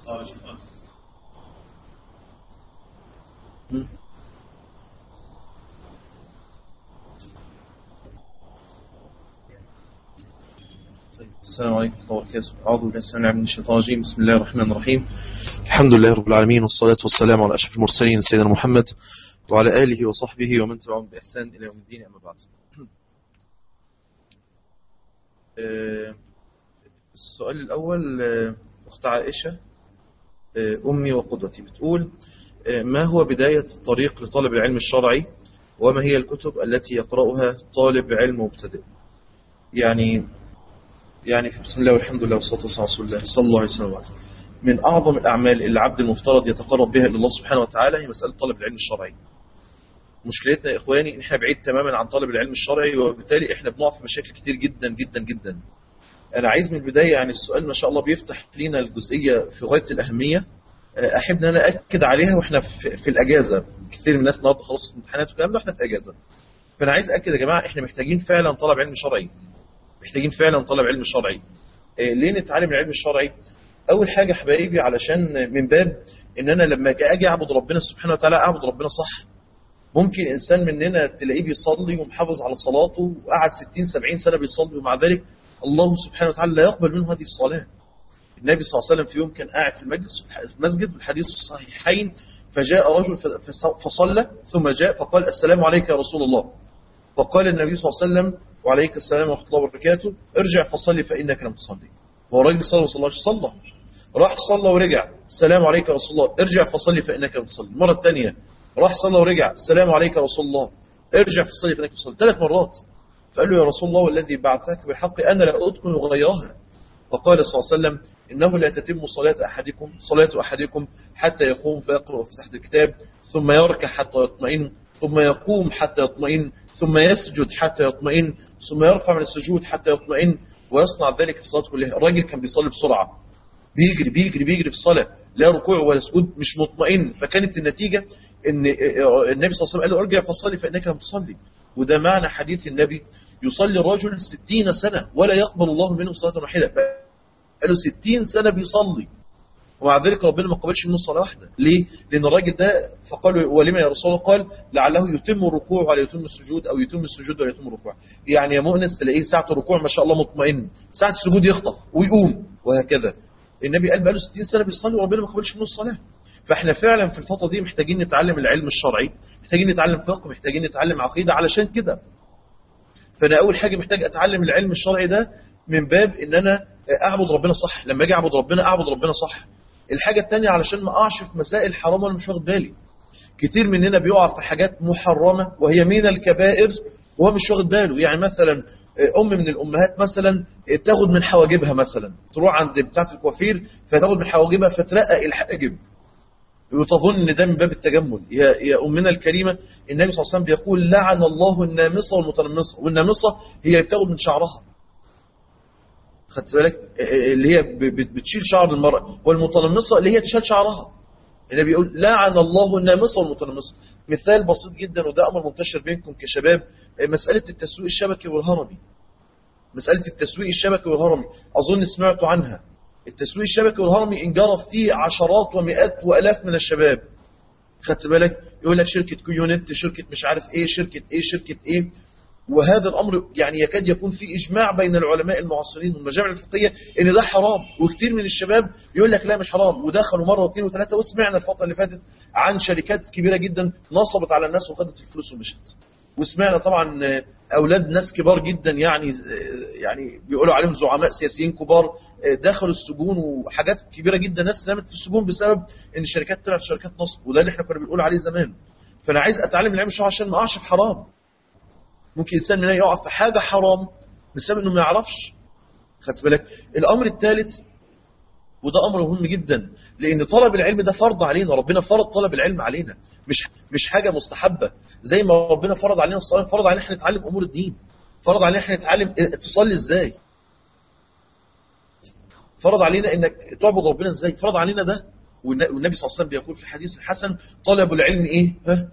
خارج الأصل طيب، السلام عليكم ورحمة الله وبركاته أعوذ بالله السميع من الشيطان الرجيم بسم الله الرحمن الرحيم الحمد لله رب العالمين والصلاة والسلام على أشرف المرسلين سيدنا محمد وعلى آله وصحبه ومن تبعهم بإحسان إلى يوم الدين أما بعد آه، السؤال الأول آه، أخت عائشة آه، أمي وقدوتي بتقول آه، ما هو بداية الطريق لطالب العلم الشرعي وما هي الكتب التي يقرأها طالب علم مبتدئ يعني يعني في بسم الله والحمد لله والصلاة والسلام على رسول الله صلى الله عليه وسلم وبعد. من أعظم الأعمال اللي العبد المفترض يتقرب بها إلى الله سبحانه وتعالى هي مسألة طلب العلم الشرعي مشكلتنا يا إخواني إن إحنا بعيد تماما عن طلب العلم الشرعي وبالتالي إحنا بنقع في مشاكل كتير جدا جدا جدا أنا عايز من البداية يعني السؤال ما شاء الله بيفتح لنا الجزئية في غاية الأهمية أحب أن أنا أكد عليها وإحنا في, في الأجازة كثير من الناس النهارده خلاص امتحانات والكلام ده إحنا في أجازة فأنا عايز أكد يا جماعة إحنا محتاجين فعلا طلب علم شرعي محتاجين فعلا طلب علم شرعي إيه، ليه نتعلم العلم الشرعي اول حاجه حبايبي علشان من باب ان انا لما اجي اعبد ربنا سبحانه وتعالى اعبد ربنا صح ممكن انسان مننا تلاقيه بيصلي ومحافظ على صلاته وقعد 60 70 سنه بيصلي ومع ذلك الله سبحانه وتعالى لا يقبل منه هذه الصلاه النبي صلى الله عليه وسلم في يوم كان قاعد في المجلس في المسجد والحديث الصحيحين فجاء رجل فصلى ثم جاء فقال السلام عليك يا رسول الله فقال النبي صلى الله عليه وسلم وعليك السلام ورحمة الله وبركاته ارجع فصلي فإنك لم تصلي هو الراجل صلى الله عليه وسلم صلى راح صلى ورجع السلام عليك يا رسول الله ارجع فصلي فإنك لم تصلي المرة الثانية راح صلى ورجع السلام عليك يا رسول الله ارجع فصلي فإنك لم تصلي ثلاث مرات فقال له يا رسول الله والذي بعثك بالحق أنا لا أتقن غيرها فقال صلى الله عليه وسلم إنه لا تتم صلاة أحدكم صلاة أحدكم حتى يقوم فيقرأ في تحت الكتاب ثم يركع حتى يطمئن ثم يقوم حتى يطمئن ثم يسجد حتى يطمئن ثم يرفع من السجود حتى يطمئن ويصنع ذلك في الصلاة كلها الراجل كان بيصلي بسرعة بيجري بيجري بيجري في الصلاة لا ركوع ولا سجود مش مطمئن فكانت النتيجة ان النبي صلى الله عليه وسلم قال له ارجع فصلي فإنك لم تصلي وده معنى حديث النبي يصلي الرجل ستين سنة ولا يقبل الله منه صلاة واحدة قال له ستين سنة بيصلي ومع ذلك ربنا ما قبلش منه صلاة واحدة ليه؟ لأن الراجل ده فقال ولما يا رسول الله قال لعله يتم الركوع ولا يتم السجود أو يتم السجود ولا يتم الركوع يعني يا مؤنس تلاقيه ساعة الركوع ما شاء الله مطمئن ساعة السجود يخطف ويقوم وهكذا النبي قال بقاله 60 سنة بيصلي وربنا ما قبلش منه الصلاة فاحنا فعلا في الفترة دي محتاجين نتعلم العلم الشرعي محتاجين نتعلم فقه محتاجين نتعلم عقيدة علشان كده فأنا أول حاجة محتاج أتعلم العلم الشرعي ده من باب إن أنا أعبد ربنا صح لما أجي أعبد ربنا أعبد ربنا صح الحاجة التانية علشان ما أقعش في مسائل حرام وأنا مش واخد بالي كتير مننا بيقع في حاجات محرمة وهي من الكبائر وهو مش واخد باله يعني مثلا أم من الأمهات مثلا تاخد من حواجبها مثلا تروح عند بتاعة الكوافير فتاخد من حواجبها فترقق الحاجب وتظن ان ده من باب التجمل يا, يا أمنا الكريمة النبي صلى الله عليه وسلم بيقول لعن الله النامصة والمتنمصة والنامصة هي اللي بتاخد من شعرها خدت بالك اللي هي بتشيل شعر المرأة والمتنمصة اللي هي تشيل شعرها النبي بيقول لعن الله النامصة والمتنمصة مثال بسيط جدا وده أمر منتشر بينكم كشباب مسألة التسويق الشبكي والهرمي مسألة التسويق الشبكي والهرمي أظن سمعتوا عنها التسويق الشبكي والهرمي انجرف فيه عشرات ومئات وألاف من الشباب خدت بالك يقول لك شركة كيونت شركة مش عارف ايه شركة ايه شركة ايه وهذا الأمر يعني يكاد يكون في إجماع بين العلماء المعاصرين والمجامع الفقهية إن ده حرام وكثير من الشباب يقول لك لا مش حرام ودخلوا مرة واثنين وثلاثة وسمعنا الفترة اللي فاتت عن شركات كبيرة جدا نصبت على الناس وخدت الفلوس ومشت وسمعنا طبعا أولاد ناس كبار جدا يعني يعني بيقولوا عليهم زعماء سياسيين كبار دخلوا السجون وحاجات كبيرة جدا ناس نامت في السجون بسبب ان الشركات طلعت شركات نصب وده اللي احنا كنا بنقول عليه زمان فانا عايز اتعلم العلم الشرعي عشان ما اقعش في حرام ممكن إنسان منها يقع في حاجة حرام بسبب أنه ما يعرفش خدت بالك الأمر الثالث وده أمر مهم جدا لأن طلب العلم ده فرض علينا ربنا فرض طلب العلم علينا مش مش حاجة مستحبة زي ما ربنا فرض علينا الصلاة فرض علينا احنا نتعلم أمور الدين فرض علينا احنا نتعلم تصلي ازاي فرض علينا انك تعبد ربنا ازاي فرض علينا ده والنبي صلى الله عليه وسلم بيقول في الحديث الحسن طلب العلم ايه ها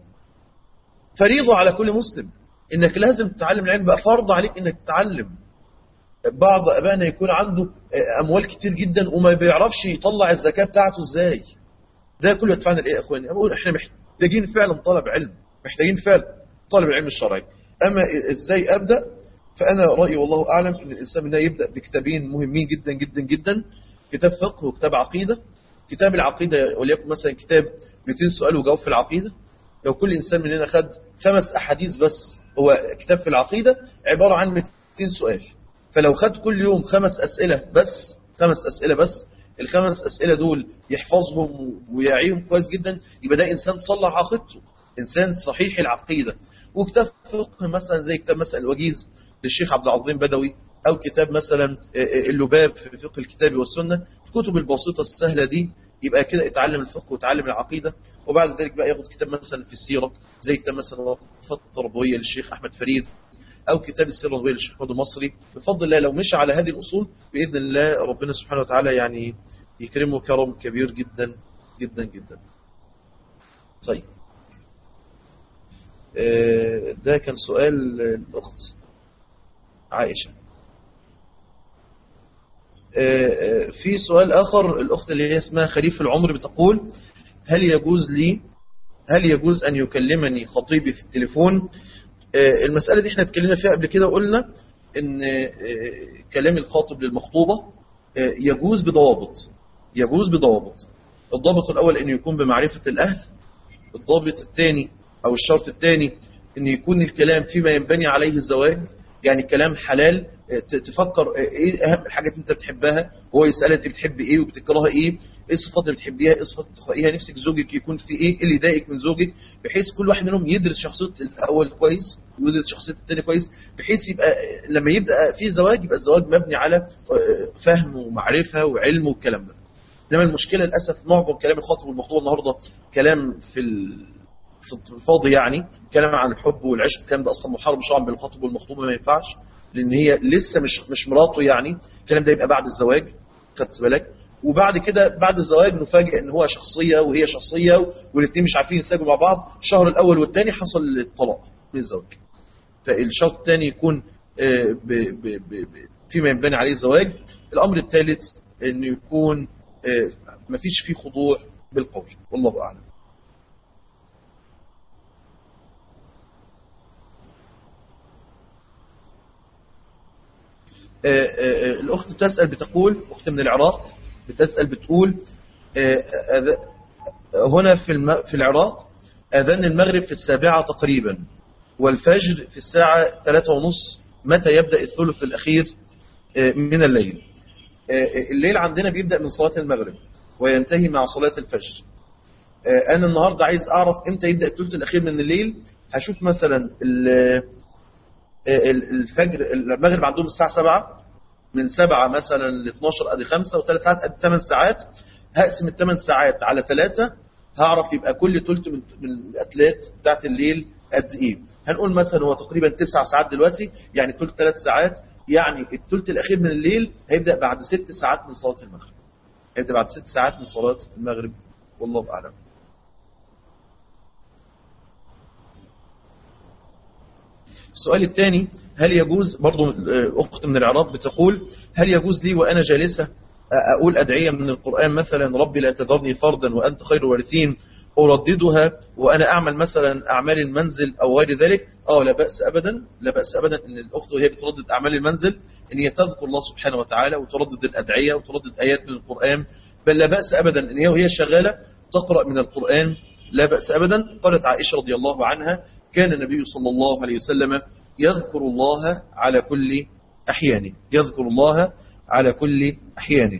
فريضة على كل مسلم انك لازم تتعلم العلم بقى فرض عليك انك تتعلم بعض ابائنا يكون عنده آه، اموال كتير جدا وما بيعرفش يطلع الزكاه بتاعته ازاي ده كله يدفعنا لايه يا اخواني بقول احنا محتاجين فعلا طلب علم محتاجين فعلا طلب العلم الشرعي اما ازاي ابدا فانا رايي والله اعلم ان الانسان منها يبدا بكتابين مهمين جدا جدا جدا كتاب فقه وكتاب عقيده كتاب العقيده وليكن مثلا كتاب 200 سؤال وجواب في العقيده لو كل انسان مننا خد خمس احاديث بس هو كتاب في العقيده عباره عن 200 سؤال فلو خد كل يوم خمس اسئله بس خمس اسئله بس الخمس اسئله دول يحفظهم ويعيهم كويس جدا يبقى ده انسان صلح عقيدته انسان صحيح العقيده وكتاب فقه مثلا زي كتاب مثلا الوجيز للشيخ عبد العظيم بدوي او كتاب مثلا اللباب في فقه الكتاب والسنه الكتب البسيطه السهله دي يبقى كده اتعلم الفقه وتعلم العقيده وبعد ذلك بقى ياخد كتاب مثلا في السيره زي كتاب مثلا وقفات التربويه للشيخ احمد فريد او كتاب السيره النبويه للشيخ محمود المصري بفضل الله لو مشى على هذه الاصول باذن الله ربنا سبحانه وتعالى يعني يكرمه كرم كبير جدا جدا جدا طيب ده كان سؤال الأخت عائشة في سؤال آخر الأخت اللي هي اسمها خليف العمر بتقول هل يجوز لي هل يجوز أن يكلمني خطيبي في التليفون المسألة دي احنا اتكلمنا فيها قبل كده وقلنا ان كلام الخاطب للمخطوبة يجوز بضوابط يجوز بضوابط الضابط الأول أن يكون بمعرفة الأهل الضابط الثاني أو الشرط الثاني أن يكون الكلام فيما ينبني عليه الزواج يعني كلام حلال تفكر ايه اهم الحاجات انت بتحبها هو يسأل انت بتحب ايه وبتكرهها ايه ايه الصفات اللي بتحبيها ايه الصفات اللي بتخطئيها نفسك زوجك يكون في ايه اللي يضايقك من زوجك بحيث كل واحد منهم يدرس شخصيه الاول كويس ويدرس شخصيه الثاني كويس بحيث يبقى لما يبدا في زواج يبقى الزواج مبني على فهم ومعرفه وعلم والكلام ده انما المشكله للاسف معظم كلام الخاطب والمخطوبه النهارده كلام في في الفاضي يعني كلام عن الحب والعشق الكلام ده اصلا محارب شرعا بين الخاطب والمخطوبه ما ينفعش لان هي لسه مش مش مراته يعني الكلام ده يبقى بعد الزواج خدت بالك وبعد كده بعد الزواج نفاجئ ان هو شخصيه وهي شخصيه والاثنين مش عارفين ينسجموا مع بعض الشهر الاول والثاني حصل الطلاق من الزواج فالشرط الثاني يكون ب ب ب فيما ينبني عليه الزواج الامر الثالث انه يكون ما فيش فيه خضوع بالقول والله اعلم الأخت بتسأل بتقول أخت من العراق بتسأل بتقول هنا في في العراق أذان المغرب في السابعة تقريبا والفجر في الساعة ثلاثة ونص متى يبدأ الثلث الأخير من الليل الليل عندنا بيبدأ من صلاة المغرب وينتهي مع صلاة الفجر أنا النهاردة عايز أعرف إمتى يبدأ الثلث الأخير من الليل هشوف مثلا الفجر المغرب عندهم الساعة 7 من 7 مثلا ل 12 ادي 5 و3 ساعات ادي 8 ساعات هقسم ال 8 ساعات على 3 هعرف يبقى كل ثلث من الاتلات بتاعت الليل قد ايه هنقول مثلا هو تقريبا 9 ساعات دلوقتي يعني ثلث 3 ساعات يعني الثلث الاخير من الليل هيبدا بعد 6 ساعات من صلاه المغرب هيبدا بعد 6 ساعات من صلاه المغرب والله اعلم السؤال الثاني هل يجوز برضو أخت من العراق بتقول هل يجوز لي وأنا جالسة أقول أدعية من القرآن مثلا ربي لا تذرني فردا وأنت خير الوارثين أرددها وأنا أعمل مثلا أعمال المنزل أو غير ذلك آه لا بأس أبدا لا بأس أبدا أن الأخت وهي بتردد أعمال المنزل أن هي تذكر الله سبحانه وتعالى وتردد الأدعية وتردد آيات من القرآن بل لا بأس أبدا أن هي وهي شغالة تقرأ من القرآن لا بأس أبدا قالت عائشة رضي الله عنها كان النبي صلى الله عليه وسلم يذكر الله على كل أحيانه يذكر الله على كل أحيانه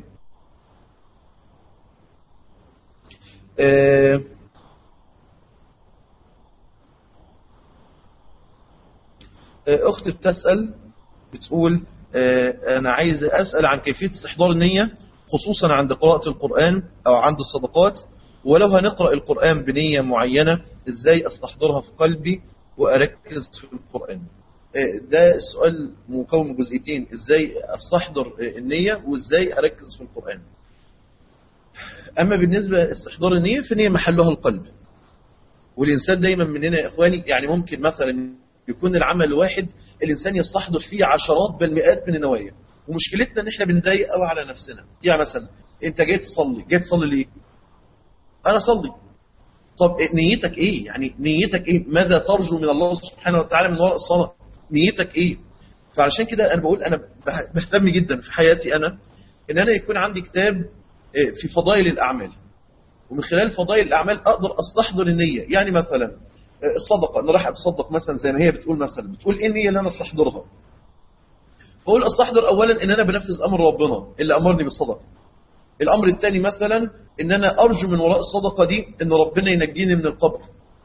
أخت بتسأل بتقول أنا عايز أسأل عن كيفية استحضار النية خصوصا عند قراءة القرآن أو عند الصدقات ولو هنقرأ القرآن بنية معينة إزاي أستحضرها في قلبي وأركز في القرآن ده سؤال مكون من جزئيتين ازاي استحضر النية وازاي اركز في القرآن اما بالنسبة لاستحضار النية فالنية محلها القلب والانسان دايما مننا يا اخواني يعني ممكن مثلا يكون العمل واحد الانسان يستحضر فيه عشرات بل مئات من النوايا ومشكلتنا ان احنا بنضايق قوي على نفسنا يعني مثلا انت جاي تصلي جاي تصلي ليه انا اصلي طب نيتك ايه يعني نيتك ايه ماذا ترجو من الله سبحانه وتعالى من وراء الصلاه نيتك ايه فعشان كده انا بقول انا بهتم جدا في حياتي انا ان انا يكون عندي كتاب في فضائل الاعمال ومن خلال فضائل الاعمال اقدر استحضر النيه يعني مثلا الصدقه انا راح اتصدق مثلا زي ما هي بتقول مثلا بتقول ايه النيه اللي انا استحضرها بقول استحضر اولا ان انا بنفذ امر ربنا اللي امرني بالصدقه الامر الثاني مثلا ان انا ارجو من وراء الصدقه دي ان ربنا ينجيني من القبر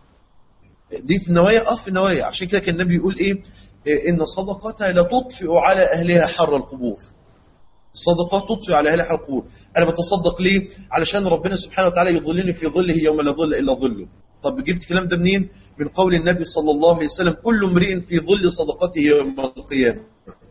دي في النوايا اه في النوايا عشان كده كان النبي يقول ايه ان الصدقه لا تطفئ على اهلها حر القبور الصدقه تطفئ على اهلها حر القبور انا بتصدق ليه علشان ربنا سبحانه وتعالى يظلني في ظله يوم لا ظل الا ظله طب جبت الكلام ده منين من قول النبي صلى الله عليه وسلم كل امرئ في ظل صدقته يوم القيامه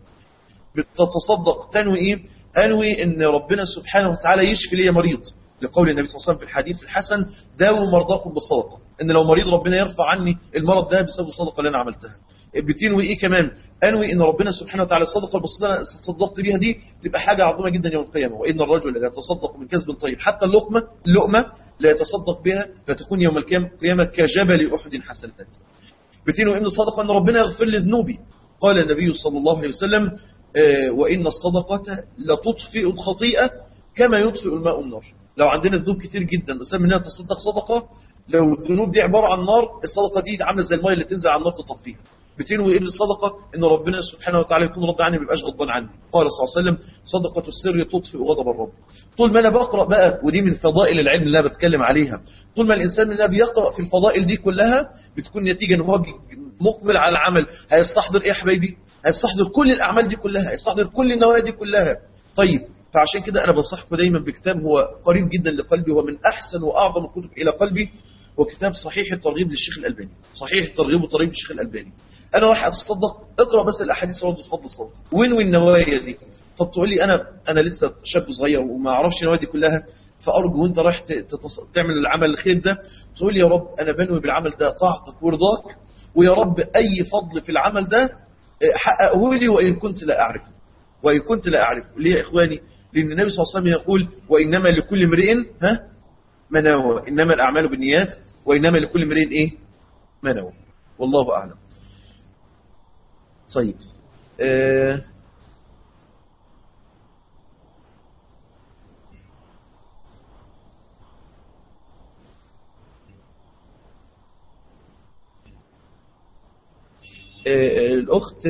بتتصدق تنوي ايه انوي ان ربنا سبحانه وتعالى يشفي لي مريض لقول النبي صلى الله عليه وسلم في الحديث الحسن داووا مرضاكم بالصدقه ان لو مريض ربنا يرفع عني المرض ده بسبب الصدقه اللي انا عملتها بتنوي ايه كمان انوي ان ربنا سبحانه وتعالى الصدقه البسيطه اللي انا تصدقت بيها دي تبقى حاجه عظيمه جدا يوم القيامه وان الرجل لا يتصدق من كسب طيب حتى اللقمه اللقمه لا يتصدق بها فتكون يوم القيامه كجبل احد حسنات بتنوي ان الصدقه ان ربنا يغفر لي ذنوبي قال النبي صلى الله عليه وسلم آه وان الصدقه لتطفئ الخطيئه كما يطفئ الماء النار لو عندنا ذنوب كتير جدا بس منها تصدق صدقه لو الذنوب دي عباره عن نار الصدقه دي عامله زي الميه اللي تنزل على النار تطفيها بتنوي ايه بالصدقه ان ربنا سبحانه وتعالى يكون رضى عني ما يبقاش غضبان عني قال صلى الله عليه وسلم صدقه السر تطفئ غضب الرب طول ما انا بقرا بقى ودي من فضائل العلم اللي انا بتكلم عليها طول ما الانسان منها بيقرا في الفضائل دي كلها بتكون نتيجه ان هو مقبل على العمل هيستحضر ايه يا حبايبي هيستحضر كل الاعمال دي كلها هيستحضر كل النوايا دي كلها طيب فعشان كده انا بنصحكم دايما بكتاب هو قريب جدا لقلبي ومن احسن واعظم الكتب الى قلبي هو كتاب صحيح الترغيب للشيخ الالباني صحيح الترغيب والترغيب للشيخ الالباني انا رايح اتصدق اقرا بس الاحاديث ورد فضل الصدقه وين وين النوايا دي طب تقول لي انا انا لسه شاب صغير وما اعرفش النوايا دي كلها فارجو وانت رايح تتص... تعمل العمل الخير ده تقول لي يا رب انا بنوي بالعمل ده طاعتك ورضاك ويا رب اي فضل في العمل ده حققه لي وان كنت لا اعرفه وان كنت لا اعرفه ليه يا اخواني لان النبي صلى الله عليه وسلم يقول وانما لكل امرئ ها ما نوى انما الاعمال بالنيات وانما لكل امرئ ايه ما نوى والله اعلم طيب آه آه الأخت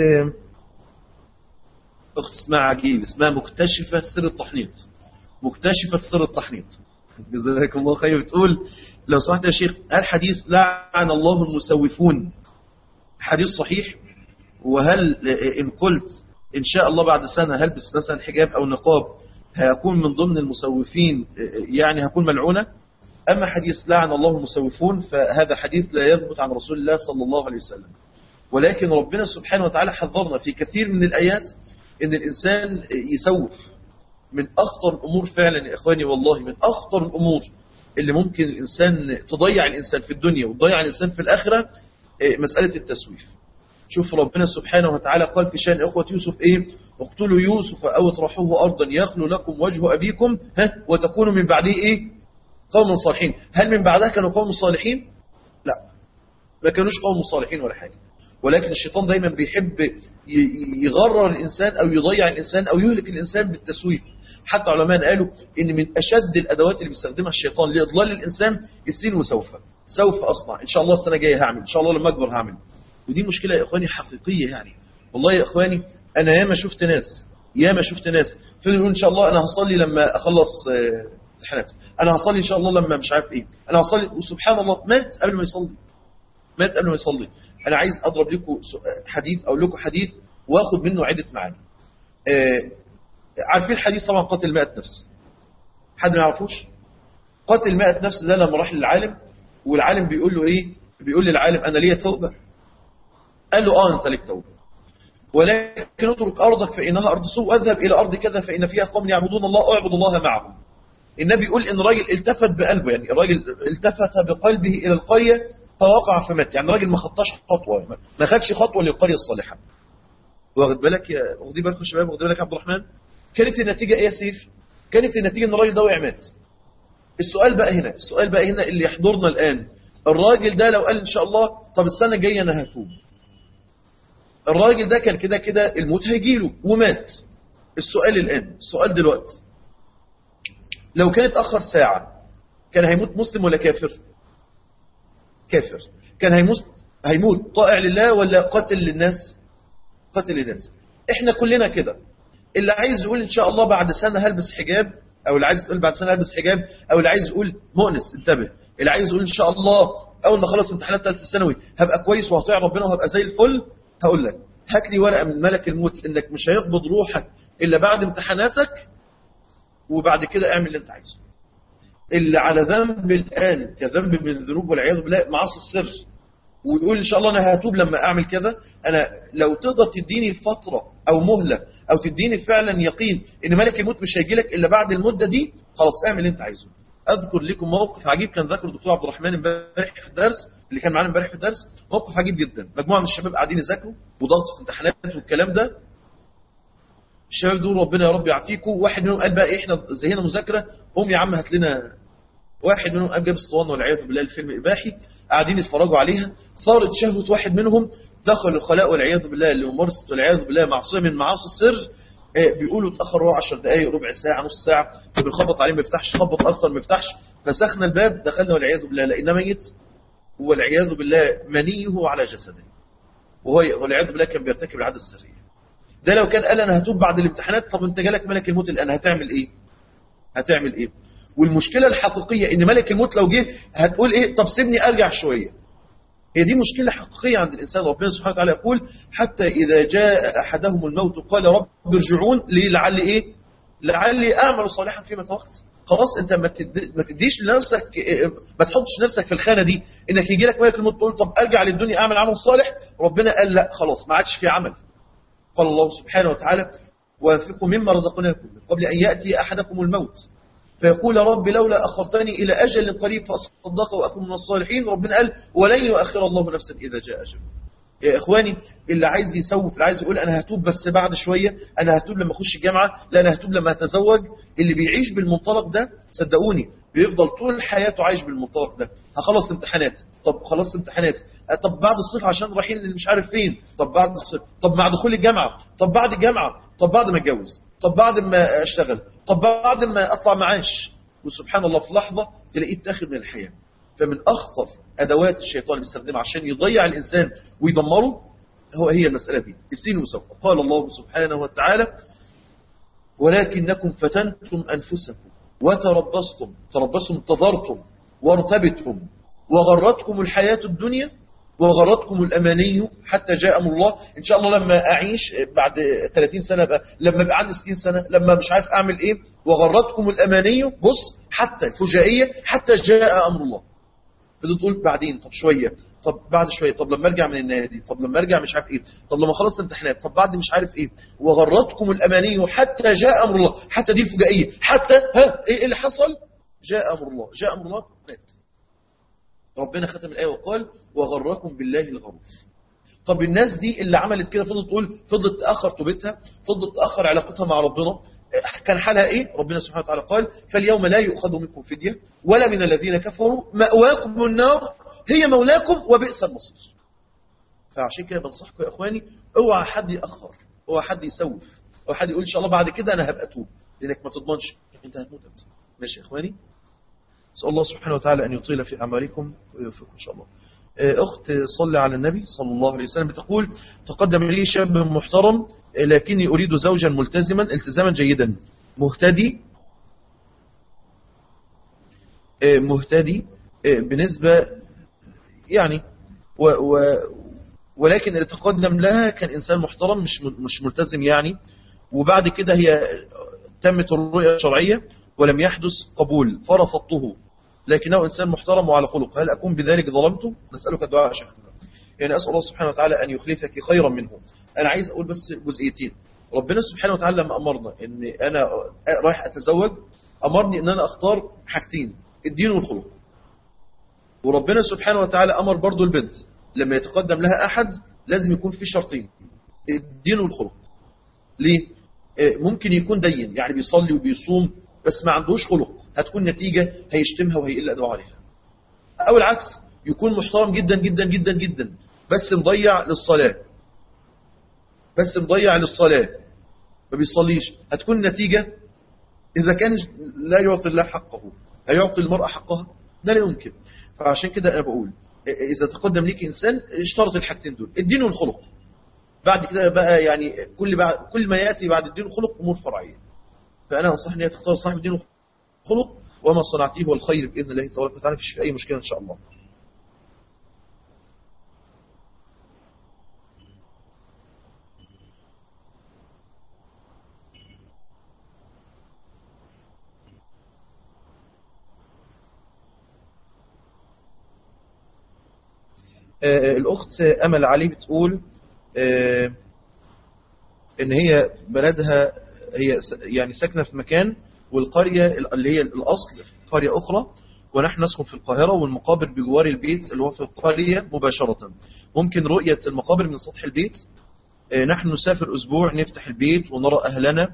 أخت اسمها عجيب اسمها مكتشفة سر التحنيط مكتشفة سر التحنيط جزاكم الله خير بتقول لو سمحت يا شيخ هل حديث لعن الله المسوفون حديث صحيح وهل إن قلت إن شاء الله بعد سنة هلبس مثلا حجاب أو نقاب هيكون من ضمن المسوفين يعني هكون ملعونة أما حديث لعن الله المسوفون فهذا حديث لا يثبت عن رسول الله صلى الله عليه وسلم ولكن ربنا سبحانه وتعالى حذرنا في كثير من الآيات إن الإنسان يسوف من أخطر الأمور فعلا يا إخواني والله من أخطر الأمور اللي ممكن الإنسان تضيع الإنسان في الدنيا وتضيع الإنسان في الآخرة مسألة التسويف شوف ربنا سبحانه وتعالى قال في شأن أخوة يوسف إيه اقتلوا يوسف أو اطرحوه أرضا يخلو لكم وجه أبيكم ها وتكونوا من بعده إيه قوم صالحين هل من بعدها كانوا قوم صالحين لا ما كانوش قوم صالحين ولا حاجة ولكن الشيطان دايما بيحب يغرر الإنسان أو يضيع الإنسان أو يهلك الإنسان بالتسويف حتى علماء قالوا إن من أشد الأدوات اللي بيستخدمها الشيطان لإضلال الإنسان السين وسوف سوف أصنع إن شاء الله السنة الجايه هعمل إن شاء الله لما أكبر هعمل ودي مشكلة يا إخواني حقيقية يعني والله يا إخواني أنا ياما شفت ناس ياما شفت ناس فيقولوا إن شاء الله أنا هصلي لما أخلص امتحانات أنا هصلي إن شاء الله لما مش عارف إيه أنا هصلي وسبحان الله مات قبل ما يصلي مات قبل ما يصلي أنا عايز أضرب لكم حديث أو لكم حديث وآخد منه عدة معاني آه عارفين الحديث طبعا قتل 100 نفس حد ما يعرفوش قتل 100 نفس ده لما راح للعالم والعالم بيقول له ايه بيقول للعالم انا ليا توبه قال له اه انت ليك توبه ولكن اترك ارضك فانها ارض سوء واذهب الى ارض كذا فان فيها قوم يعبدون الله اعبد الله معهم النبي يقول ان الراجل التفت بقلبه يعني الراجل التفت بقلبه الى القريه فوقع فمات يعني الراجل ما خطاش خطوه ما خدش خطوه للقريه الصالحه واخد بالك يا واخدين بالكم يا شباب واخدين بالك يا عبد الرحمن كانت النتيجه ايه يا سيف كانت النتيجه ان الراجل ده وقع مات السؤال بقى هنا السؤال بقى هنا اللي يحضرنا الان الراجل ده لو قال ان شاء الله طب السنه الجايه انا هتوب الراجل ده كان كده كده الموت هيجيله ومات السؤال الان السؤال دلوقتي لو كان اتاخر ساعه كان هيموت مسلم ولا كافر كافر كان هيموت هيموت طائع لله ولا قاتل للناس قاتل للناس احنا كلنا كده اللي عايز يقول ان شاء الله بعد سنه هلبس حجاب او اللي عايز يقول بعد سنه هلبس حجاب او اللي عايز يقول مؤنس انتبه اللي عايز يقول ان شاء الله اول ما خلص امتحانات ثالثه ثانوي هبقى كويس وهطيع ربنا وهبقى زي الفل هقول لك هات لي ورقه من ملك الموت انك مش هيقبض روحك الا بعد امتحاناتك وبعد كده اعمل اللي انت عايزه اللي على ذنب الان كذنب من الذنوب والعياذ بالله معاصي السر ويقول ان شاء الله انا هتوب لما اعمل كده انا لو تقدر تديني فتره او مهله او تديني فعلا يقين ان ملك الموت مش هيجي لك الا بعد المده دي خلاص اعمل اللي انت عايزه اذكر لكم موقف عجيب كان ذكره الدكتور عبد الرحمن امبارح في الدرس اللي كان معانا امبارح في الدرس موقف عجيب جدا مجموعه من الشباب قاعدين يذاكروا وضغط في امتحانات والكلام ده الشباب دول ربنا يا رب يعافيكم واحد منهم قال بقى إيه احنا زهقنا مذاكره قوم يا عم هات لنا واحد منهم قام جاب اسطوانه والعياذ بالله الفيلم اباحي قاعدين يتفرجوا عليها ثارت شهوه واحد منهم دخل الخلاء والعياذ بالله لممارسه والعياذ بالله معصيه من معاصي السر آه، بيقولوا اتاخر هو 10 دقائق ربع ساعه نص ساعه فبنخبط عليه ما يفتحش خبط اكتر ما يفتحش فسخنا الباب دخلنا والعياذ بالله لقيناه ميت والعياذ بالله منيه على جسده وهو والعياذ بالله كان بيرتكب العاده السريه ده لو كان قال انا هتوب بعد الامتحانات طب انت جالك ملك الموت الان هتعمل ايه هتعمل ايه والمشكله الحقيقيه ان ملك الموت لو جه هتقول ايه طب سيبني ارجع شويه هي دي مشكله حقيقيه عند الانسان ربنا سبحانه وتعالى يقول حتى اذا جاء احدهم الموت قال رب ارجعون لي لعلي ايه لعلي اعمل صالحا فيما تركت خلاص انت ما تد- ما تديش لنفسك إيه، ما تحطش نفسك في الخانه دي انك يجي لك ملك الموت تقول طب ارجع للدنيا اعمل عمل صالح ربنا قال لا خلاص ما عادش في عمل قال الله سبحانه وتعالى وانفقوا مما رزقناكم من قبل أن يأتي أحدكم الموت فيقول يا رب لولا أخرتني إلى أجل قريب فأصدق وأكون من الصالحين ربنا قال ولن يؤخر الله نفسا إذا جاء أجل يا إخواني اللي عايز يسوف اللي عايز يقول أنا هتوب بس بعد شوية أنا هتوب لما أخش الجامعة لا أنا هتوب لما أتزوج اللي بيعيش بالمنطلق ده صدقوني بيفضل طول حياته عايش بالمنطلق ده هخلص امتحانات طب خلصت امتحانات آه، طب بعد الصيف عشان رايحين اللي مش عارف فين طب بعد الصيف طب مع دخول الجامعة طب بعد الجامعة طب بعد ما اتجوز طب بعد ما اشتغل طب بعد ما اطلع معاش وسبحان الله في لحظة تلاقيه اتاخد من الحياة فمن اخطر ادوات الشيطان اللي بيستخدمها عشان يضيع الانسان ويدمره هو هي المسألة دي السين وسوف قال الله سبحانه وتعالى ولكنكم فتنتم أنفسكم وتربصتم تربصتم انتظرتم وارتبتم وغرتكم الحياة الدنيا وغرتكم الأماني حتى جاء أمر الله إن شاء الله لما أعيش بعد 30 سنة بقى لما بقى عندي 60 سنة لما مش عارف أعمل إيه وغرتكم الأماني بص حتى الفجائية حتى جاء أمر الله بدأت تقول بعدين طب شوية طب بعد شوية طب لما ارجع من النادي طب لما ارجع مش عارف ايه طب لما اخلص امتحانات طب بعد مش عارف ايه وغرتكم الاماني حتى جاء امر الله حتى دي الفجائية حتى ها ايه اللي حصل جاء امر الله جاء امر الله مات ربنا ختم الايه وقال وغركم بالله الغرور طب الناس دي اللي عملت كده فضلت تقول فضلت تاخر توبتها فضلت تاخر علاقتها مع ربنا كان حالها ايه ربنا سبحانه وتعالى قال فاليوم لا يؤخذ منكم فدية ولا من الذين كفروا مأواكم النار هي مولاكم وبئس المصير فعشان كده بنصحكم يا اخواني اوعى حد ياخر اوعى حد يسوف اوعى حد يقول ان شاء الله بعد كده انا هبقى توب لانك ما تضمنش انت هتموت امتى ماشي يا اخواني اسال الله سبحانه وتعالى ان يطيل في اعمالكم ويوفقكم ان شاء الله اخت صلى على النبي صلى الله عليه وسلم بتقول تقدم لي شاب محترم لكني اريد زوجا ملتزما التزاما جيدا مهتدي مهتدي بنسبة يعني و و ولكن اللي تقدم لها كان إنسان محترم مش مش ملتزم يعني وبعد كده هي تمت الرؤية الشرعية ولم يحدث قبول فرفضته لكنه إنسان محترم وعلى خلق هل أكون بذلك ظلمته نسألك الدعاء شيخنا يعني أسأل الله سبحانه وتعالى أن يخلفك خيرا منه أنا عايز أقول بس جزئيتين ربنا سبحانه وتعالى لما أمرنا أن أنا رايح أتزوج أمرني أن أنا أختار حاجتين الدين والخلق وربنا سبحانه وتعالى أمر برضو البنت لما يتقدم لها أحد لازم يكون في شرطين الدين والخلق ليه آه، ممكن يكون دين يعني بيصلي وبيصوم بس ما عندوش خلق هتكون نتيجة هيشتمها وهيقل أدوه عليها أو العكس يكون محترم جدا جدا جدا جدا بس مضيع للصلاة بس مضيع للصلاة ما بيصليش هتكون النتيجة إذا كان لا يعطي الله حقه هيعطي المرأة حقها ده لا يمكن فعشان كده أنا بقول إذا تقدم ليك إنسان اشترط الحاجتين دول الدين والخلق بعد كده بقى يعني كل بعد كل ما يأتي بعد الدين والخلق أمور فرعية فأنا أنصح أن تختار صاحب الدين والخلق وما صنعتيه هو الخير بإذن الله تبارك وتعالى فيش أي مشكلة إن شاء الله آه، الأخت أمل علي بتقول آه، إن هي بلدها هي يعني ساكنة في مكان والقرية اللي هي الأصل قرية أخرى ونحن نسكن في القاهرة والمقابر بجوار البيت اللي هو في القرية مباشرة ممكن رؤية المقابر من سطح البيت آه، نحن نسافر أسبوع نفتح البيت ونرى أهلنا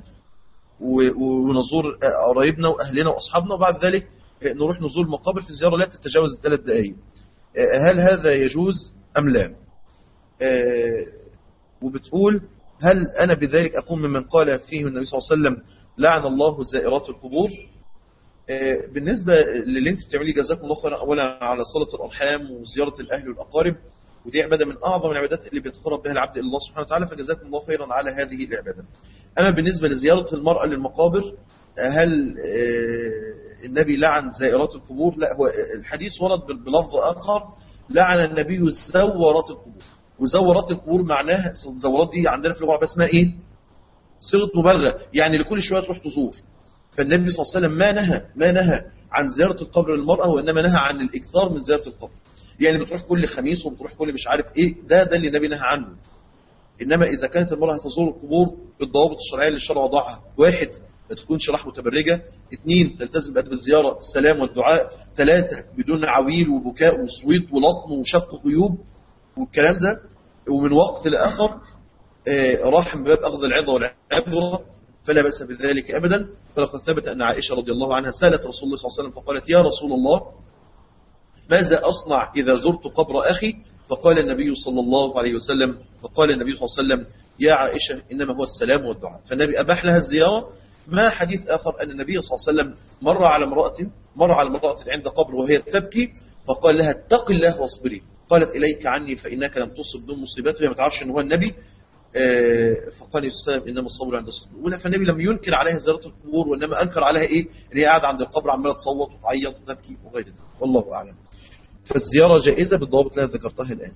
ونزور قرايبنا وأهلنا وأصحابنا وبعد ذلك نروح نزور المقابر في زيارة لا تتجاوز الثلاث دقائق هل هذا يجوز أم لا آه، وبتقول هل أنا بذلك أكون ممن قال فيه النبي صلى الله عليه وسلم لعن الله زائرات القبور آه، بالنسبة للي انت بتعمليه جزاكم الله خيرا أولا على صلة الأرحام وزيارة الأهل والأقارب ودي عبادة من أعظم العبادات اللي بيتقرب بها العبد إلى الله سبحانه وتعالى فجزاكم الله خيرا على هذه العبادة أما بالنسبة لزيارة المرأة للمقابر هل آه، النبي لعن زائرات القبور لا هو الحديث ورد بلفظ آخر لعن النبي زورات القبور وزورات القبور معناها الزورات دي عندنا في اللغة العربية اسمها ايه صيغه مبالغه يعني لكل شويه تروح تزور فالنبي صلى الله عليه وسلم ما نهى ما نهى عن زيارة القبر للمرأة وإنما نهى عن الإكثار من زيارة القبر يعني بتروح كل خميس وبتروح كل مش عارف إيه ده ده اللي النبي نهى عنه إنما إذا كانت المرأة تزور القبور بالضوابط الشرعية اللي الشرع وضعها واحد ما تكونش راح متبرجة اثنين تلتزم بأدب الزيارة السلام والدعاء ثلاثة بدون عويل وبكاء وصويت ولطم وشق غيوب والكلام ده ومن وقت لآخر آه، راح من باب أخذ العظة والعبرة فلا بأس بذلك أبدا فلقد ثبت أن عائشة رضي الله عنها سألت رسول الله صلى الله عليه وسلم فقالت يا رسول الله ماذا أصنع إذا زرت قبر أخي فقال النبي صلى الله عليه وسلم فقال النبي صلى الله عليه وسلم يا عائشة إنما هو السلام والدعاء فالنبي أباح لها الزيارة ما حديث آخر أن النبي صلى الله عليه وسلم مر على امرأة مر على امرأة عند قبر وهي تبكي فقال لها اتق الله واصبري قالت إليك عني فإنك لم تصب دون مصيبات وهي ما تعرفش أن هو النبي آه، فقال السلام إنما الصبر عند الصبر ولا فالنبي لم ينكر عليها زيارة القبور وإنما أنكر عليها إيه إن هي قاعدة عند القبر عمالة تصوت وتعيط وتبكي وغير ذلك والله أعلم فالزيارة جائزة بالضوابط اللي ذكرتها الآن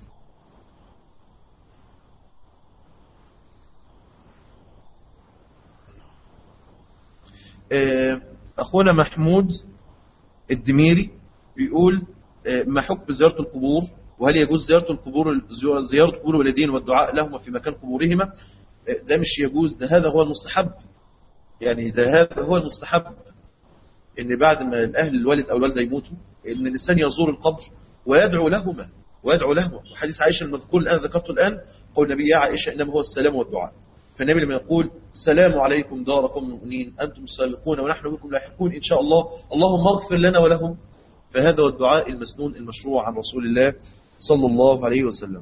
آه، أخونا محمود الدميري بيقول آه، ما حكم زيارة القبور وهل يجوز زيارة القبور زيارة قبور الوالدين والدعاء لهما في مكان قبورهما آه، ده مش يجوز ده هذا هو المستحب يعني ده هذا هو المستحب ان بعد ما الاهل الوالد او الوالده يموتوا ان الانسان يزور القبر ويدعو لهما ويدعو لهما وحديث عائشه المذكور الان ذكرته الان قول النبي يا عائشه انما هو السلام والدعاء فالنبي لما يقول سلام عليكم دار قوم المؤمنين أنتم السابقون ونحن بكم لاحقون إن شاء الله اللهم اغفر لنا ولهم فهذا هو الدعاء المسنون المشروع عن رسول الله صلى الله عليه وسلم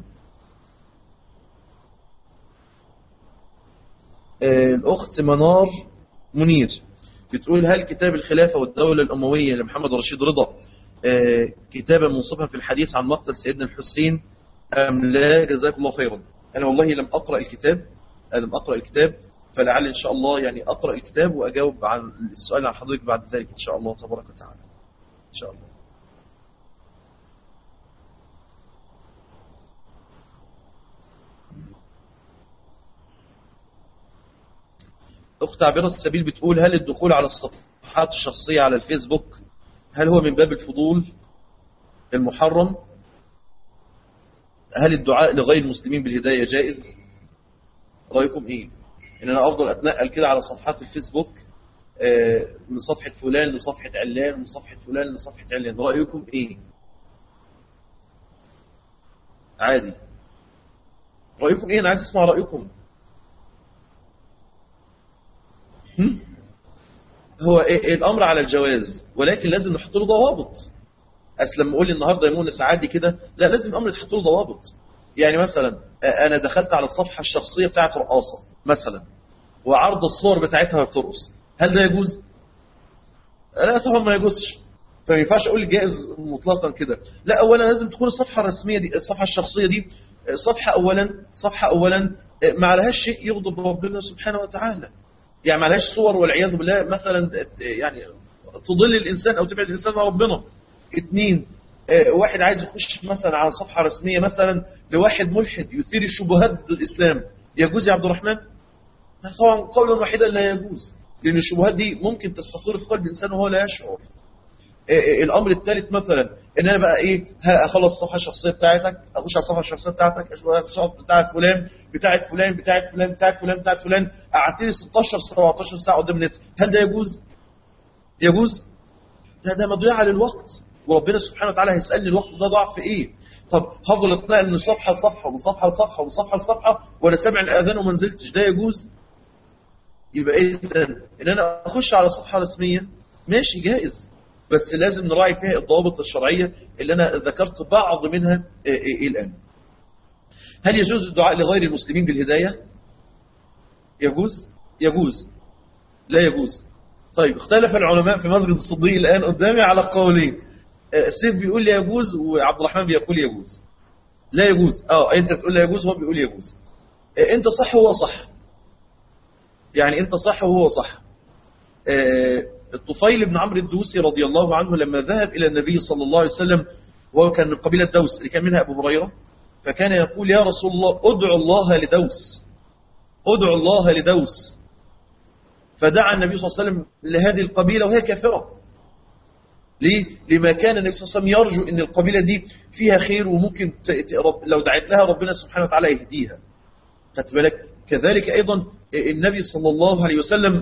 آه، الأخت منار منير بتقول هل كتاب الخلافة والدولة الأموية لمحمد رشيد رضا آه، كتابا منصفا في الحديث عن مقتل سيدنا الحسين أم لا جزاكم الله خيرا أنا والله لم أقرأ الكتاب أنا أقرأ الكتاب فلعل إن شاء الله يعني أقرأ الكتاب وأجاوب عن السؤال عن حضرتك بعد ذلك إن شاء الله تبارك وتعالى إن شاء الله أخت عبيرة السبيل بتقول هل الدخول على الصفحات الشخصية على الفيسبوك هل هو من باب الفضول المحرم هل الدعاء لغير المسلمين بالهداية جائز رأيكم ايه ان انا افضل اتنقل كده على صفحات الفيسبوك آه، من صفحة فلان لصفحة علان من صفحة فلان لصفحة علان رأيكم ايه عادي رأيكم ايه انا عايز اسمع رأيكم هم؟ هو إيه إيه الامر على الجواز ولكن لازم نحط له ضوابط اصل لما اقول النهارده يا مونس عادي كده لا لازم الامر يتحط له ضوابط يعني مثلا آه، انا دخلت على الصفحه الشخصيه بتاعت رقاصه مثلا وعرض الصور بتاعتها بترقص هل ده يجوز لا طبعا ما يجوزش فما ينفعش اقول جائز مطلقا كده لا اولا لازم تكون الصفحه الرسميه دي الصفحه الشخصيه دي آه، صفحه اولا صفحه اولا آه، ما عليهاش شيء يغضب ربنا سبحانه وتعالى يعني ما عليهاش صور والعياذ بالله مثلا آه، يعني تضل الانسان او تبعد الانسان عن ربنا اثنين آه، واحد عايز يخش مثلا على صفحه رسميه مثلا لواحد ملحد يثير الشبهات ضد الاسلام يجوز يا عبد الرحمن؟ طبعا قولا واحدا لا يجوز لان الشبهات دي ممكن تستقر في قلب الانسان وهو لا يشعر إيه إيه الامر الثالث مثلا ان انا بقى ايه ها اخلص الصفحه الشخصيه بتاعتك اخش على الصفحه الشخصيه بتاعتك اشوف الصفحه بتاعت فلان بتاعت فلان بتاعت فلان بتاعت فلان بتاعت فلان قعدت لي 16 17 ساعه قدام النت هل ده يجوز يجوز ده ده مضيعه للوقت وربنا سبحانه وتعالى هيسالني الوقت ده ضاع في ايه طب هفضل اتنقل من صفحه لصفحه ومن صفحه لصفحه ومن صفحه لصفحه وانا سامع الاذان وما نزلتش ده يجوز يبقى اذا ان انا اخش على صفحه رسميه ماشي جائز بس لازم نراعي فيها الضوابط الشرعيه اللي انا ذكرت بعض منها إيه إيه الان هل يجوز الدعاء لغير المسلمين بالهدايه يجوز يجوز لا يجوز طيب اختلف العلماء في مسجد الصديق الان قدامي على قولين آه، سيف بيقول لي يجوز وعبد الرحمن بيقول يجوز لا يجوز اه انت بتقول لا يجوز وهو بيقول يجوز آه، انت صح وهو صح يعني انت صح وهو صح آه، الطفيل بن عمرو الدوسي رضي الله عنه لما ذهب الى النبي صلى الله عليه وسلم وهو كان من قبيله دوس اللي كان منها ابو هريره فكان يقول يا رسول الله ادعو الله لدوس ادعو الله لدوس فدعا النبي صلى الله عليه وسلم لهذه القبيله وهي كافره ليه؟ لما كان النبي صلى الله عليه وسلم يرجو ان القبيله دي فيها خير وممكن ت- ت- رب- لو دعت لها ربنا سبحانه وتعالى يهديها. خدت بالك؟ كذلك ايضا النبي صلى الله عليه وسلم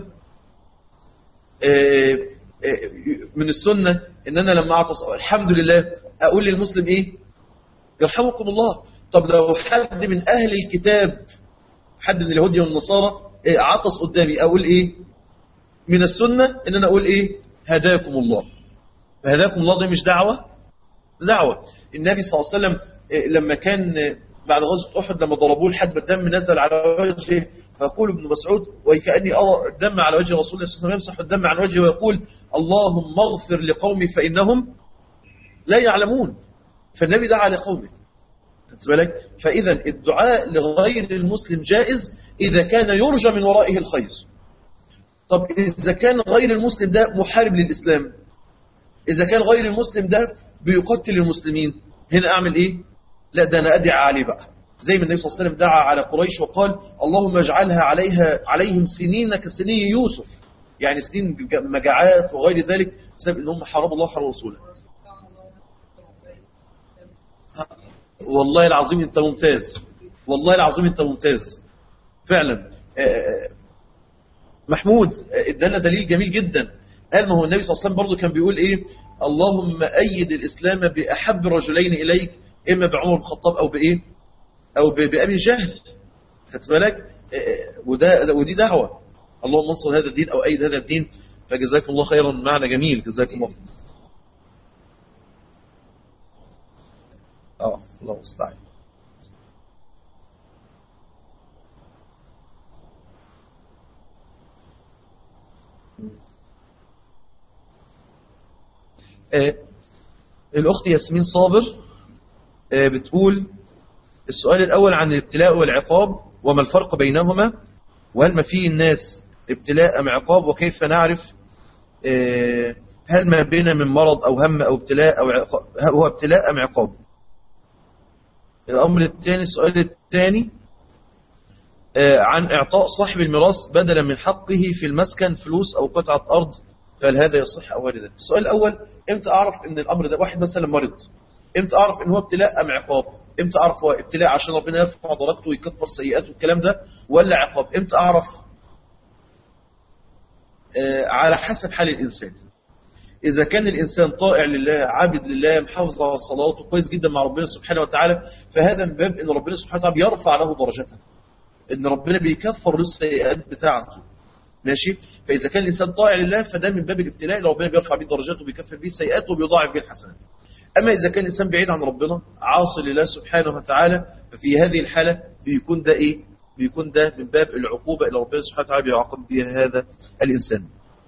آه، آه، من السنه ان انا لما اعطس الحمد لله اقول للمسلم ايه؟ يرحمكم الله. طب لو حد من اهل الكتاب حد من اليهود والنصارى آه، عطس قدامي اقول ايه؟ من السنه ان انا اقول ايه؟ هداكم الله. فهداكم الله ده مش دعوة دعوة النبي صلى الله عليه وسلم إيه، لما كان إيه، بعد غزوة أحد لما ضربوه لحد ما الدم نزل على وجهه فيقول ابن مسعود وكأني أرى الدم على وجه رسول الله صلى الله عليه وسلم يمسح الدم عن وجهه ويقول اللهم اغفر لقومي فإنهم لا يعلمون فالنبي دعا لقومه خدت بالك فإذا الدعاء لغير المسلم جائز إذا كان يرجى من ورائه الخير طب إذا كان غير المسلم ده محارب للإسلام إذا كان غير المسلم ده بيقتل المسلمين هنا أعمل إيه؟ لا ده أنا أدعى عليه بقى زي ما النبي صلى الله عليه وسلم دعا على قريش وقال اللهم اجعلها عليها عليهم سنين كسنين يوسف يعني سنين مجاعات وغير ذلك بسبب ان هم حاربوا الله وحاربوا رسوله والله العظيم انت ممتاز والله العظيم انت ممتاز فعلا آه، محمود آه، ادانا دليل جميل جدا قال ما هو النبي صلى الله عليه وسلم برضه كان بيقول ايه اللهم أيد الإسلام بأحب رجلين إليك إما بعمر بن الخطاب أو بإيه أو ب- بأبي جهل خدت بالك آه، آه، وده ودي دعوة اللهم انصر هذا الدين أو أيد هذا الدين فجزاكم الله خيرا معنى جميل جزاكم الله اه الله المستعان آه، الأخت ياسمين صابر آه، بتقول السؤال الأول عن الابتلاء والعقاب وما الفرق بينهما وهل ما فيه الناس ابتلاء أم عقاب وكيف نعرف آه، هل ما بين من مرض أو هم أو ابتلاء أو عقاب هو ابتلاء أم عقاب الأمر الثاني السؤال الثاني آه، عن إعطاء صاحب الميراث بدلا من حقه في المسكن فلوس أو قطعة أرض فهل هذا يصح أو غير ذلك السؤال الأول إمتى أعرف إن الأمر ده واحد مثلا مرض إمتى أعرف إن هو ابتلاء أم عقاب إمتى أعرف هو ابتلاء عشان ربنا يرفع درجته ويكفر سيئاته والكلام ده ولا عقاب إمتى أعرف آه، على حسب حال الإنسان إذا كان الإنسان طائع لله عابد لله محافظ على صلاته كويس جدا مع ربنا سبحانه وتعالى فهذا من باب إن ربنا سبحانه وتعالى بيرفع له درجته إن ربنا بيكفر السيئات بتاعته ماشي فإذا كان الإنسان طائع لله فده من باب الابتلاء اللي ربنا بيرفع به درجاته وبيكفر به السيئات وبيضاعف به الحسنات أما إذا كان الإنسان بعيد عن ربنا عاصي لله سبحانه وتعالى ففي هذه الحالة بيكون ده إيه بيكون ده من باب العقوبة اللي ربنا سبحانه وتعالى بيعاقب بها هذا الإنسان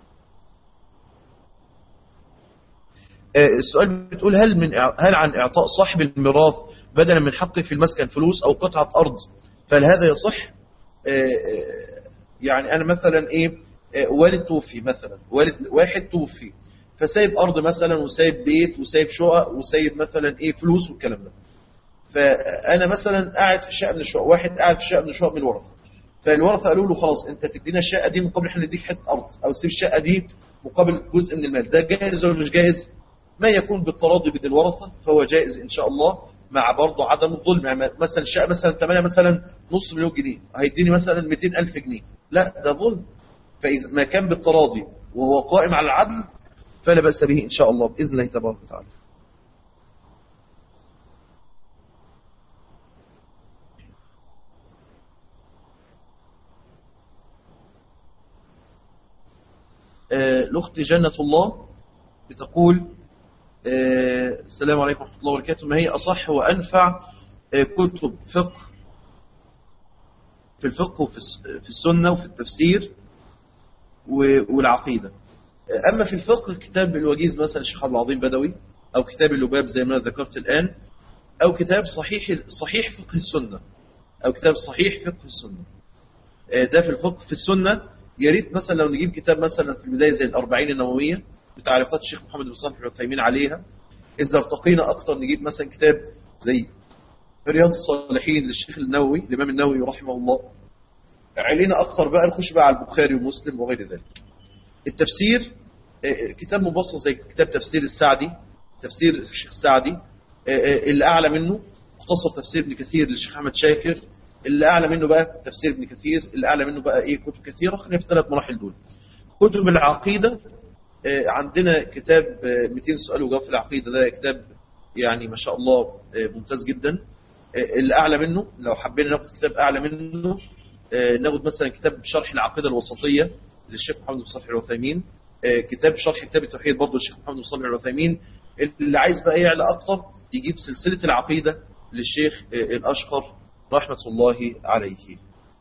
السؤال بتقول هل من هل عن إعطاء صاحب الميراث بدلا من حقه في المسكن فلوس أو قطعة أرض فهل هذا يصح يعني أنا مثلا إيه والد توفي مثلا والد واحد توفي فسايب أرض مثلا وسايب بيت وسايب شقق وسايب مثلا إيه فلوس والكلام ده فأنا مثلا قاعد في شقة من الشقق واحد قاعد في شقة من الشقق من الورثة فالورثة قالوا له خلاص أنت تدينا الشقة دي مقابل احنا نديك حتة أرض أو سيب الشقة دي مقابل جزء من المال ده جائز ولا مش جائز ما يكون بالتراضي بين الورثة فهو جائز إن شاء الله مع برضه عدم الظلم يعني مثلا الشقة مثلا ثمنها مثلا نص مليون جنيه هيديني مثلا 200 ألف جنيه لا ده ظلم فإذا ما كان بالتراضي وهو قائم على العدل فلا بأس به إن شاء الله بإذن الله تبارك وتعالى الأخت جنة الله بتقول السلام عليكم ورحمة الله وبركاته ما هي أصح وأنفع كتب فقه في الفقه وفي السنة وفي التفسير والعقيدة أما في الفقه كتاب الوجيز مثلا الشيخ عبد العظيم بدوي أو كتاب اللباب زي ما ذكرت الآن أو كتاب صحيح صحيح فقه السنة أو كتاب صحيح فقه السنة ده في الفقه في السنة يا ريت مثلا لو نجيب كتاب مثلا في البداية زي الأربعين النووية بتعليقات الشيخ محمد بن صالح العثيمين عليها إذا ارتقينا أكتر نجيب مثلا كتاب زي رياض الصالحين للشيخ النووي الإمام النووي رحمه الله علينا أكتر بقى نخش بقى على البخاري ومسلم وغير ذلك التفسير كتاب مبسط زي كتاب تفسير السعدي تفسير الشيخ السعدي اللي أعلى منه مختصر تفسير ابن كثير للشيخ أحمد شاكر اللي أعلى منه بقى تفسير ابن كثير اللي أعلى منه بقى إيه كتب كثيرة خلينا في ثلاث مراحل دول كتب العقيدة عندنا كتاب 200 سؤال وجواب في العقيدة ده كتاب يعني ما شاء الله ممتاز جدا اللي أعلى منه لو حبينا ناخد كتاب أعلى منه ناخد مثلا كتاب شرح العقيدة الوسطية للشيخ محمد بن صالح العثيمين كتاب شرح كتاب التوحيد برضه للشيخ محمد بن صالح العثيمين اللي عايز بقى يعلى أكتر يجيب سلسلة العقيدة للشيخ الأشقر رحمة الله عليه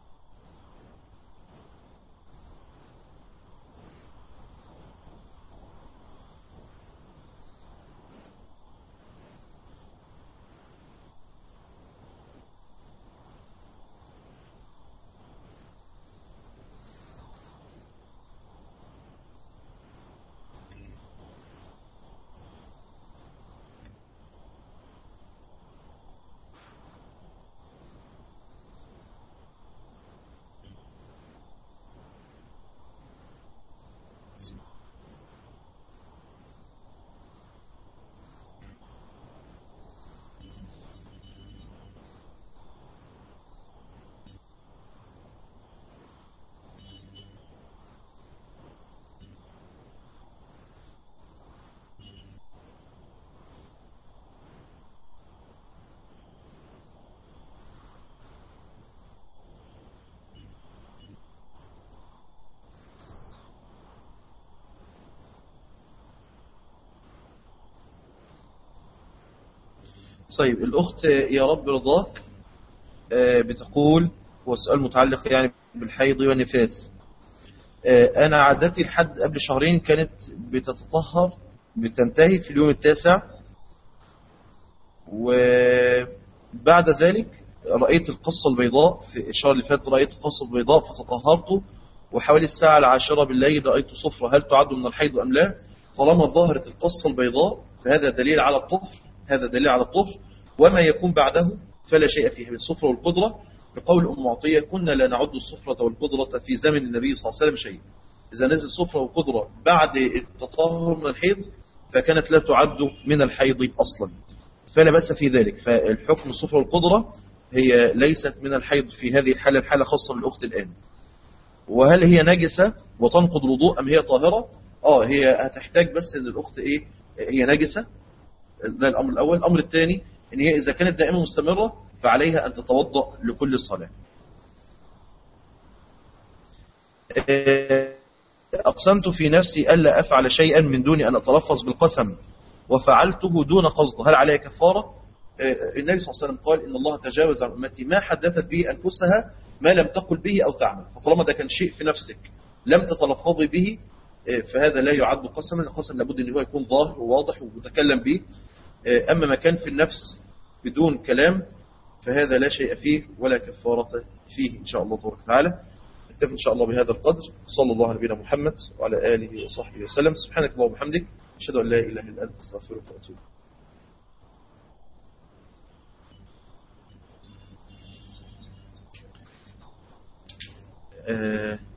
طيب الأخت يا رب رضاك بتقول هو السؤال متعلق يعني بالحيض والنفاس أنا عادتي لحد قبل شهرين كانت بتتطهر بتنتهي في اليوم التاسع وبعد ذلك رأيت القصة البيضاء في الشهر اللي فات رأيت القصة البيضاء فتطهرت وحوالي الساعة العاشرة بالليل رأيت صفرة هل تعد من الحيض أم لا طالما ظهرت القصة البيضاء فهذا دليل على الطهر هذا دليل على الطهر وما يكون بعده فلا شيء فيه من الصفرة والقدرة بقول أم معطية كنا لا نعد الصفرة والقدرة في زمن النبي صلى الله عليه وسلم شيء إذا نزل صفرة والقدرة بعد التطهر من الحيض فكانت لا تعد من الحيض أصلا فلا بأس في ذلك فالحكم الصفرة والقدرة هي ليست من الحيض في هذه الحالة الحالة خاصة بالأخت الآن وهل هي نجسة وتنقض الوضوء أم هي طاهرة آه هي هتحتاج بس أن الأخت إيه هي نجسة ده الأمر الأول الأمر الثاني أن هي إذا كانت دائما مستمرة فعليها أن تتوضأ لكل صلاة أقسمت في نفسي ألا أفعل شيئا من دون أن أتلفظ بالقسم وفعلته دون قصد هل علي كفارة آه، النبي صلى الله عليه وسلم قال إن الله تجاوز عن أمتي ما حدثت به أنفسها ما لم تقل به أو تعمل فطالما ده كان شيء في نفسك لم تتلفظي به آه، فهذا لا يعد قسما القسم لابد أن هو يكون ظاهر وواضح ومتكلم به آه، أما ما كان في النفس بدون كلام فهذا لا شيء فيه ولا كفارة فيه إن شاء الله تبارك وتعالى نكتفي إن شاء الله بهذا القدر صلى الله على نبينا محمد وعلى آله وصحبه وسلم سبحانك اللهم وبحمدك أشهد أن لا إله إلا أنت أستغفرك وأتوب آه